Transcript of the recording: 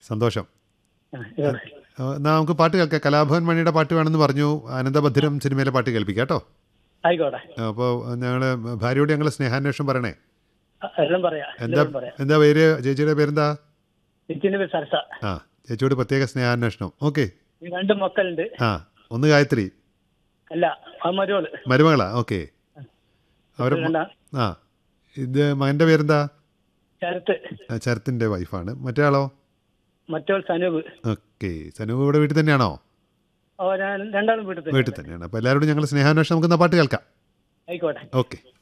സന്തോഷം ആ, ഇതോടെ. ആ, എന്നാ നമുക്ക് പാട്ട് കേൾക്കാം കലാഭവൻ മണിയുടെ പാട്ട് വേണമെന്ന് പറഞ്ഞു ആനന്ദഭദ്രം സിനിമയിലെ പാട്ട് കേൾപ്പിക്കാം കേട്ടോ ആയിക്കോട്ടെ അപ്പോൾ ഞങ്ങൾ ഭാര്യയോട് ഞങ്ങൾ സ്നേഹാന്വേഷണം പറയണേ ആ, എല്ലാം പറയാം എന്താ എല്ലാം പറയാം എന്താ പേര് ചേച്ചിയുടെ പേരെന്താ ഇച്ചിന്റെ പേര് സരസ ആ ചേച്ചിയോട് പ്രത്യേക സ്നേഹാന്വേഷണം ഓക്കെ ഈ രണ്ട് മക്കളുണ്ട് ആ ഒന്ന് ഗായത്രി അല്ല ആ മരുവള് മരുമകളാ ഓക്കെ അവർ രണ്ടാം ആ ഇത് മകൻ്റെ പേരെന്താ ശരത്ത് ആ, ശരത്തിൻ്റെ വൈഫാണ് മറ്റേ ആളോ മറ്റോൾ സനൂപ് ഓക്കെ സനൂപ് ഇവിടെ വീട്ടിൽ തന്നെയാണോ ഓ ഞാൻ രണ്ടാളും വീട്ടിൽ തന്നെ വീട്ടിൽ തന്നെയാണ് അപ്പോൾ എല്ലാവരോടും ഞങ്ങൾ സ്നേഹാന്വേഷണം നമുക്ക് എന്നാ പാട്ട് കേൾക്കാം ആയിക്കോട്ടെ ഓക്കെ